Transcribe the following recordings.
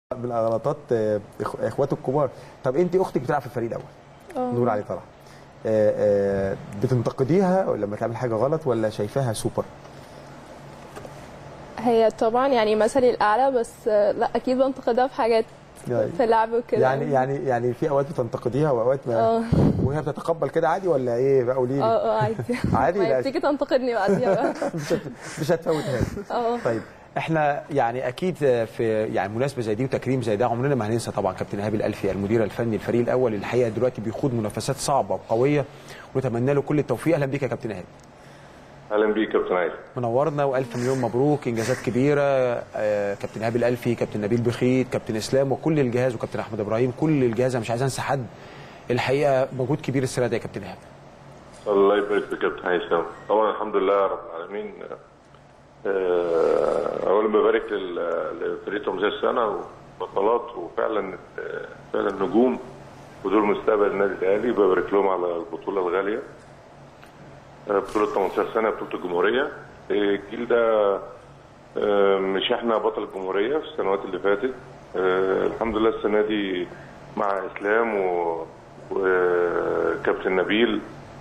من غلطات آه، إخ- اخواته الكبار طب انت اختك بتلعب في الفريق الاول اه نور علي طلع آه، آه، بتنتقديها لما تعمل حاجه غلط ولا شايفاها سوبر هي طبعا يعني مثلي الاعلى بس آه، لا اكيد بنتقدها في حاجات يعني في اللعب وكده يعني يعني يعني في اوقات بتنتقديها واوقات ما اه وهي بتتقبل كده عادي ولا ايه بقى قولي لي اه اه عادي عادي؟ ما لا. هي بتيجي تنتقدني بعديها بقى مش هت- مش هتفوتها لي. اه طيب احنا يعني اكيد في يعني مناسبه زي دي وتكريم زي ده عمرنا ما هننسى طبعا كابتن ايهاب الالفي المدير الفني الفريق الاول اللي الحقيقه دلوقتي بيخوض منافسات صعبه وقويه ونتمنى له كل التوفيق اهلا بيك يا كابتن ايهاب اهلا بيك كابتن عايز منورنا والف مليون مبروك انجازات كبيره آه، كابتن ايهاب الالفي كابتن نبيل بخيت كابتن اسلام وكل الجهاز وكابتن احمد ابراهيم كل الجهاز أنا مش عايز انسى حد الحقيقه مجهود كبير السنه دي يا كابتن ايهاب الله يبارك فيك يا كابتن هيثم طبعا الحمد لله رب العالمين آه، اولا ببارك لل- لفريق تمثيل السنه وبطولات وفعلا آه، فعلا نجوم ودول مستقبل النادي الاهلي ببارك لهم على البطوله الغاليه آه، بطوله 18 سنه بطوله الجمهوريه آه، الجيل ده آه، مش احنا بطل الجمهوريه في السنوات اللي فاتت آه، الحمد لله السنه دي مع اسلام و وكابتن نبيل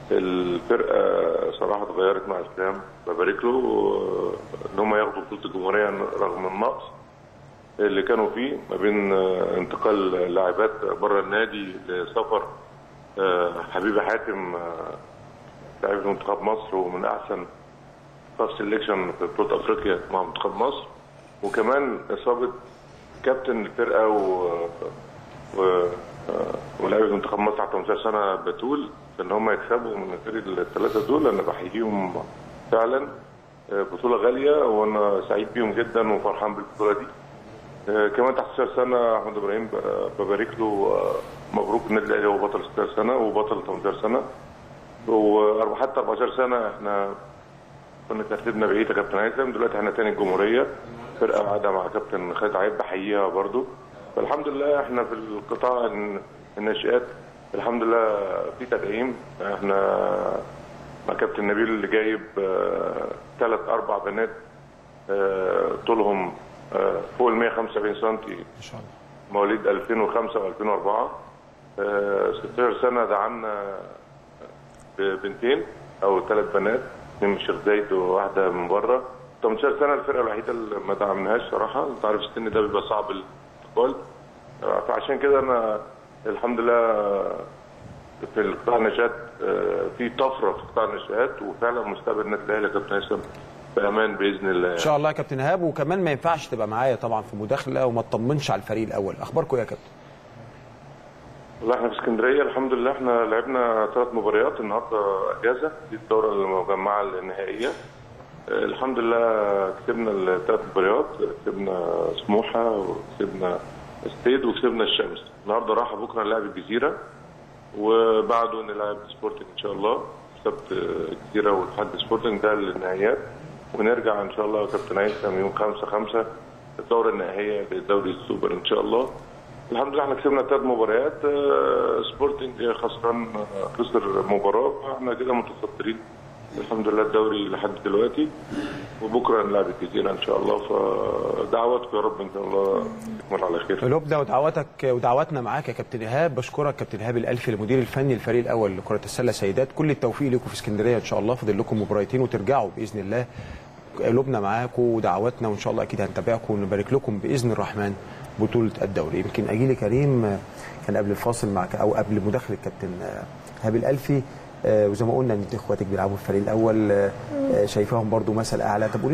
الفرقه صراحه اتغيرت مع اسلام ببارك له آه، ان هم ياخدوا بطوله الجمهوريه رغم النقص اللي كانوا فيه ما بين آه، انتقال لاعبات بره النادي لسفر آه، حبيبه حاتم آه، لاعب منتخب مصر ومن احسن فاست سيلكشن في بطوله افريقيا مع منتخب مصر وكمان اصابه كابتن الفرقه و, و... ولاعيبه منتخب مصر تحت 15 سنه بتول ان هم يكسبوا من غير الثلاثه دول انا بحييهم فعلا آه، بطوله غاليه وانا سعيد بيهم جدا وفرحان بالبطوله دي آه، كمان تحت 16 سنه احمد ابراهيم ب- ببارك له آه، مبروك النادي الاهلي هو بطل 16 سنه وبطل 18 سنه وحتى 14 سنه احنا كنا ترتيبنا بعيد يا كابتن هيثم دلوقتي احنا تاني الجمهوريه فرقه قاعده مع كابتن خالد عيد بحييها برضو فالحمد لله احنا في القطاع الن- الناشئات الحمد لله في تدعيم احنا مع كابتن نبيل اللي جايب ثلاث اربع بنات آه، طولهم آه، فوق ال 175 سم ما شاء الله مواليد 2005 و2004 آه، 16 سنه دعمنا بنتين او ثلاث بنات اثنين من الشيخ زايد وواحده من بره 18 سنه الفرقه الوحيده اللي ما دعمناهاش صراحه انت عارف السن ده بيبقى صعب الانتقال آه، فعشان كده انا الحمد لله في القطاع النشات آه، في طفره في قطاع النشات وفعلا مستقبل النادي الاهلي يا كابتن هيثم بامان باذن الله ان شاء الله يا كابتن ايهاب وكمان ما ينفعش تبقى معايا طبعا في مداخله وما تطمنش على الفريق الاول اخباركم إيه يا كابتن والله احنا في اسكندريه الحمد لله احنا لعبنا ثلاث مباريات النهارده اجازه دي الدوره المجمعه النهائيه اه، الحمد لله كسبنا الثلاث مباريات كسبنا سموحه وكسبنا ستيد وكسبنا الشمس النهارده راحه بكره نلعب الجزيره وبعده نلعب سبورتنج ان شاء الله سبت اه، الجزيره والحد سبورتنج ده للنهائيات ونرجع ان شاء الله يا كابتن هيثم يوم 5 5 الدوره النهائيه للدوري السوبر ان شاء الله الحمد لله احنا كسبنا ثلاث مباريات آه، سبورتنج خسران آه، خسر مباراه فاحنا كده متصدرين الحمد لله الدوري لحد دلوقتي وبكره نلعب الجزيره ان شاء الله فدعواتكم يا رب ان شاء الله تكمل على خير فلوبدا ودعواتك ودعواتنا معاك يا كابتن ايهاب بشكرك كابتن ايهاب الالفي المدير الفني للفريق الاول لكره السله سيدات كل التوفيق لكم في اسكندريه ان شاء الله فاضل لكم مباراتين وترجعوا باذن الله قلوبنا معاكم ودعواتنا وان شاء الله اكيد هنتابعكم ونبارك لكم باذن الرحمن بطوله الدوري يمكن اجي لي كريم آه، كان قبل الفاصل معك او قبل مداخله كابتن آه، ايهاب الالفي آه، وزي ما قلنا ان انت اخواتك بيلعبوا في الفريق الاول آه، آه، شايفاهم برضو مثل اعلى طب قولي